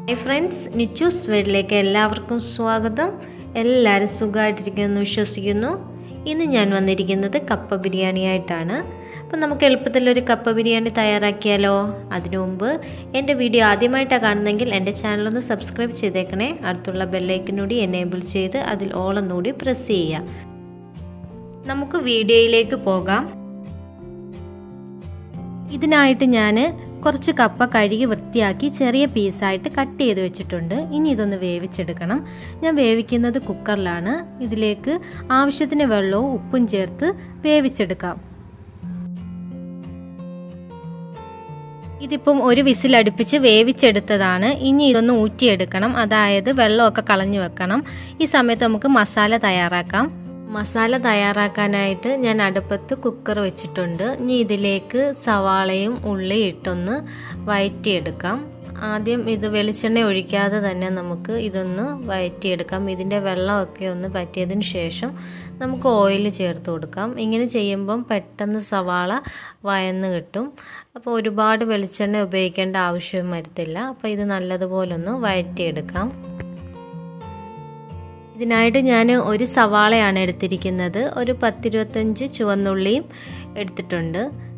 hi friends Nichu's വീട്ടിലേക്ക് എല്ലാവർക്കും സ്വാഗതം എല്ലാവരും സുഖമായിട്ടിരിക്കുമെന്ന് വിശ്വസിക്കുന്നു ഇന്ന് ഞാൻ വന്നിരിക്കുന്നത് കപ്പ ബിരിയാണി ആയിട്ടാണ് അപ്പം നമുക്ക് എളുപ്പത്തിലൊരു കപ്പ ബിരിയാണി തയ്യാറാക്കിയാലോ അതിനു മുമ്പ് എൻ്റെ വീഡിയോ ആദ്യമായിട്ടാണ് കാണുന്നതെങ്കിൽ എൻ്റെ ചാനലൊന്ന് സബ്സ്ക്രൈബ് ചെയ്തേക്കണേ അടുത്തുള്ള ബെല്ലൈക്കനൂടി എനേബിൾ ചെയ്ത് അതിൽ ഓളൊന്നുകൂടി പ്രസ് ചെയ്യാം നമുക്ക് വീഡിയോയിലേക്ക് പോകാം ഇതിനായിട്ട് ഞാൻ കുറച്ച് കപ്പ കഴുകി വൃത്തിയാക്കി ചെറിയ പീസായിട്ട് കട്ട് ചെയ്ത് വെച്ചിട്ടുണ്ട് ഇനി ഇതൊന്ന് വേവിച്ചെടുക്കണം ഞാൻ വേവിക്കുന്നത് കുക്കറിലാണ് ഇതിലേക്ക് ആവശ്യത്തിന് വെള്ളവും ഉപ്പും ചേർത്ത് വേവിച്ചെടുക്കാം ഇതിപ്പം ഒരു വിസിൽ അടുപ്പിച്ച് വേവിച്ചെടുത്തതാണ് ഇനി ഇതൊന്ന് ഊറ്റിയെടുക്കണം അതായത് വെള്ളമൊക്കെ കളഞ്ഞു വെക്കണം ഈ സമയത്ത് നമുക്ക് മസാല തയ്യാറാക്കാം മസാല തയ്യാറാക്കാനായിട്ട് ഞാൻ അടുപ്പത്ത് കുക്കർ വെച്ചിട്ടുണ്ട് ഇനി ഇതിലേക്ക് സവാളയും ഉള്ളി ഇട്ടൊന്ന് വഴറ്റിയെടുക്കാം ആദ്യം ഇത് വെളിച്ചെണ്ണ ഒഴിക്കാതെ തന്നെ നമുക്ക് ഇതൊന്ന് വഴറ്റിയെടുക്കാം ഇതിൻ്റെ വെള്ളമൊക്കെ ഒന്ന് പറ്റിയതിന് ശേഷം നമുക്ക് ഓയിൽ ചേർത്ത് കൊടുക്കാം ഇങ്ങനെ ചെയ്യുമ്പം പെട്ടെന്ന് സവാള വയന്ന് കിട്ടും അപ്പോൾ ഒരുപാട് വെളിച്ചെണ്ണ ഉപയോഗിക്കേണ്ട ആവശ്യം വരത്തില്ല അപ്പോൾ ഇത് നല്ലതുപോലെ ഒന്ന് വഴറ്റിയെടുക്കാം ഇതിനായിട്ട് ഞാൻ ഒരു സവാളയാണ് എടുത്തിരിക്കുന്നത് ഒരു പത്തിരുപത്തഞ്ച് ചുവന്നുള്ളിയും എടുത്തിട്ടുണ്ട്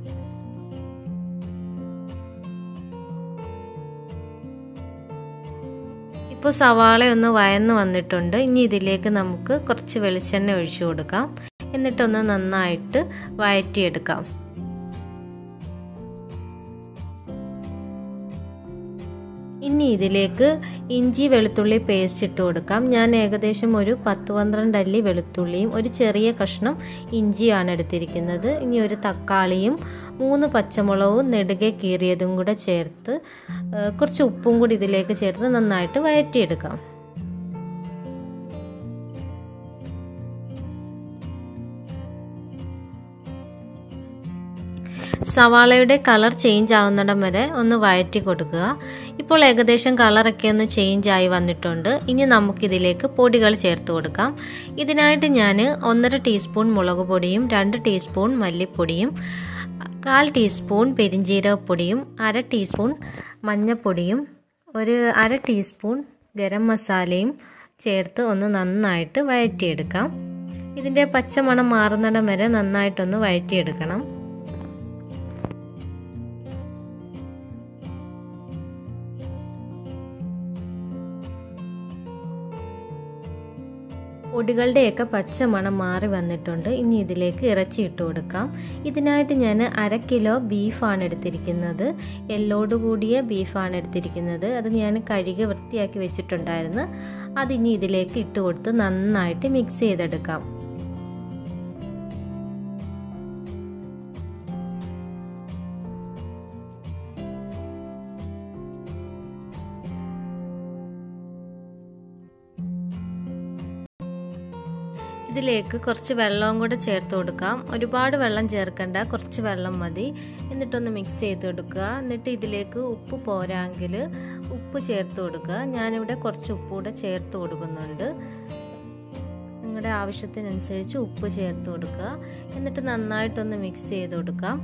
ഇപ്പോൾ സവാള ഒന്ന് വയന്ന് വന്നിട്ടുണ്ട് ഇനി ഇതിലേക്ക് നമുക്ക് കുറച്ച് വെളിച്ചെണ്ണ ഒഴിച്ചു കൊടുക്കാം എന്നിട്ടൊന്ന് നന്നായിട്ട് വഴറ്റിയെടുക്കാം ഇനി ഇതിലേക്ക് ഇഞ്ചി വെളുത്തുള്ളി പേസ്റ്റ് ഇട്ട് കൊടുക്കാം ഞാൻ ഏകദേശം ഒരു പത്ത് പന്ത്രണ്ട് അല്ലി വെളുത്തുള്ളിയും ഒരു ചെറിയ കഷ്ണം ഇഞ്ചിയാണ് എടുത്തിരിക്കുന്നത് ഇനി ഒരു തക്കാളിയും മൂന്ന് പച്ചമുളകും നെടുകെ കീറിയതും കൂടെ ചേർത്ത് കുറച്ച് ഉപ്പും കൂടി ഇതിലേക്ക് ചേർത്ത് നന്നായിട്ട് വഴറ്റിയെടുക്കാം സവാളയുടെ കളർ ചേഞ്ച് ആവുന്നിടം വരെ ഒന്ന് വഴറ്റി കൊടുക്കുക ഇപ്പോൾ ഏകദേശം കളറൊക്കെ ഒന്ന് ചേഞ്ച് ആയി വന്നിട്ടുണ്ട് ഇനി നമുക്കിതിലേക്ക് പൊടികൾ ചേർത്ത് കൊടുക്കാം ഇതിനായിട്ട് ഞാൻ ഒന്നര ടീസ്പൂൺ മുളക് പൊടിയും രണ്ട് ടീസ്പൂൺ മല്ലിപ്പൊടിയും കാൽ ടീസ്പൂൺ പെരിഞ്ജീരകപ്പൊടിയും അര ടീസ്പൂൺ മഞ്ഞൾപ്പൊടിയും ഒരു അര ടീസ്പൂൺ ഗരം മസാലയും ചേർത്ത് ഒന്ന് നന്നായിട്ട് വഴറ്റിയെടുക്കാം ഇതിൻ്റെ പച്ചമണം മാറുന്നിടം വരെ നന്നായിട്ടൊന്ന് വഴറ്റിയെടുക്കണം പൊടികളുടെയൊക്കെ പച്ച മണം മാറി വന്നിട്ടുണ്ട് ഇനി ഇതിലേക്ക് ഇറച്ചി ഇട്ട് കൊടുക്കാം ഇതിനായിട്ട് ഞാൻ അര കിലോ ബീഫാണ് എടുത്തിരിക്കുന്നത് എല്ലോട് കൂടിയ ബീഫാണ് എടുത്തിരിക്കുന്നത് അത് ഞാൻ കഴുകി വൃത്തിയാക്കി വെച്ചിട്ടുണ്ടായിരുന്നു അതിനി ഇതിലേക്ക് ഇട്ട് കൊടുത്ത് നന്നായിട്ട് മിക്സ് ചെയ്തെടുക്കാം ഇതിലേക്ക് കുറച്ച് വെള്ളവും കൂടെ ചേർത്ത് കൊടുക്കാം ഒരുപാട് വെള്ളം ചേർക്കണ്ട കുറച്ച് വെള്ളം മതി എന്നിട്ടൊന്ന് മിക്സ് ചെയ്ത് കൊടുക്കുക എന്നിട്ട് ഇതിലേക്ക് ഉപ്പ് പോരാങ്കിൽ ഉപ്പ് ചേർത്ത് കൊടുക്കുക ഞാനിവിടെ കുറച്ച് ഉപ്പ് കൂടെ ചേർത്ത് കൊടുക്കുന്നുണ്ട് നിങ്ങളുടെ ആവശ്യത്തിനനുസരിച്ച് ഉപ്പ് ചേർത്ത് കൊടുക്കുക എന്നിട്ട് നന്നായിട്ടൊന്ന് മിക്സ് ചെയ്ത് കൊടുക്കാം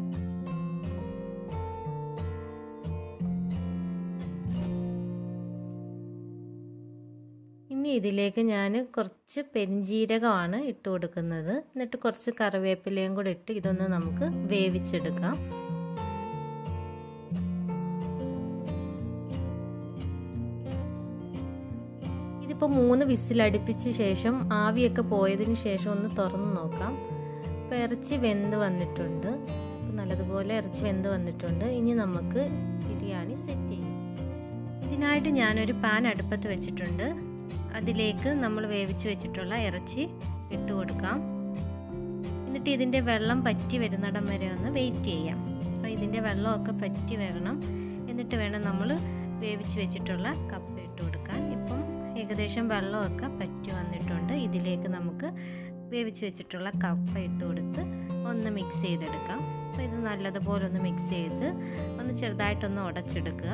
ഇനി ഇതിലേക്ക് ഞാൻ കുറച്ച് പെരിഞ്ജീരകമാണ് ഇട്ട് കൊടുക്കുന്നത് എന്നിട്ട് കുറച്ച് കറിവേപ്പിലയും കൂടെ ഇട്ട് ഇതൊന്ന് നമുക്ക് വേവിച്ചെടുക്കാം ഇതിപ്പോൾ മൂന്ന് വിസിലടുപ്പിച്ച ശേഷം ആവിയൊക്കെ പോയതിന് ശേഷം ഒന്ന് തുറന്ന് നോക്കാം ഇപ്പോൾ ഇറച്ചി വെന്ത് വന്നിട്ടുണ്ട് നല്ലതുപോലെ ഇറച്ചി വെന്ത് വന്നിട്ടുണ്ട് ഇനി നമുക്ക് ബിരിയാണി സെറ്റ് ചെയ്യാം ഇതിനായിട്ട് ഞാനൊരു പാൻ അടുപ്പത്ത് വെച്ചിട്ടുണ്ട് അതിലേക്ക് നമ്മൾ വേവിച്ച് വെച്ചിട്ടുള്ള ഇറച്ചി ഇട്ട് കൊടുക്കാം എന്നിട്ട് ഇതിൻ്റെ വെള്ളം പറ്റി വരുന്നിടം വരെ ഒന്ന് വെയിറ്റ് ചെയ്യാം അപ്പോൾ ഇതിൻ്റെ വെള്ളമൊക്കെ പറ്റി വരണം എന്നിട്ട് വേണം നമ്മൾ വേവിച്ച് വെച്ചിട്ടുള്ള കപ്പ ഇട്ട് കൊടുക്കാൻ ഇപ്പം ഏകദേശം വെള്ളമൊക്കെ പറ്റി വന്നിട്ടുണ്ട് ഇതിലേക്ക് നമുക്ക് വേവിച്ച് വെച്ചിട്ടുള്ള കപ്പ ഇട്ട് കൊടുത്ത് ഒന്ന് മിക്സ് ചെയ്തെടുക്കാം അപ്പോൾ ഇത് നല്ലതുപോലെ ഒന്ന് മിക്സ് ചെയ്ത് ഒന്ന് ചെറുതായിട്ടൊന്ന് ഉടച്ചെടുക്കുക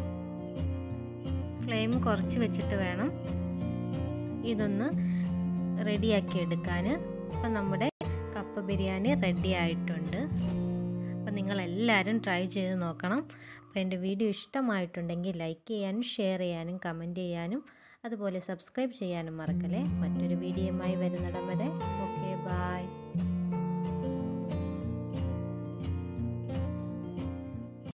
ഫ്ലെയിം കുറച്ച് വെച്ചിട്ട് വേണം ഇതൊന്ന് റെഡിയാക്കി എടുക്കാൻ അപ്പം നമ്മുടെ കപ്പ ബിരിയാണി റെഡി ആയിട്ടുണ്ട് അപ്പം നിങ്ങളെല്ലാവരും ട്രൈ ചെയ്ത് നോക്കണം അപ്പോൾ എൻ്റെ വീഡിയോ ഇഷ്ടമായിട്ടുണ്ടെങ്കിൽ ലൈക്ക് ചെയ്യാനും ഷെയർ ചെയ്യാനും കമൻറ്റ് ചെയ്യാനും അതുപോലെ സബ്സ്ക്രൈബ് ചെയ്യാനും മറക്കല്ലേ മറ്റൊരു വീഡിയോയുമായി